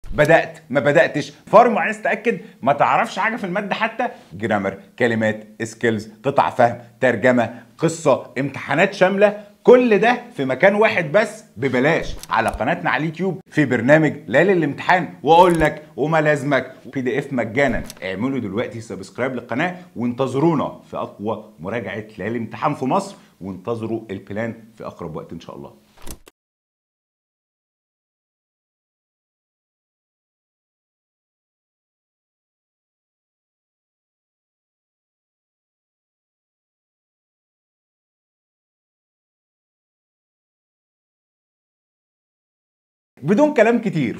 بدات ما بداتش فارم وعايز تاكد ما تعرفش حاجه في الماده حتى جرامر كلمات سكيلز قطع فهم ترجمه قصه امتحانات شامله كل ده في مكان واحد بس ببلاش على قناتنا على اليوتيوب في برنامج ليالي الامتحان واقول لك وما لازمك بي دي اف مجانا اعملوا دلوقتي سبسكرايب للقناه وانتظرونا في اقوى مراجعه ليالي الامتحان في مصر وانتظروا البلان في اقرب وقت ان شاء الله بدون كلام كتير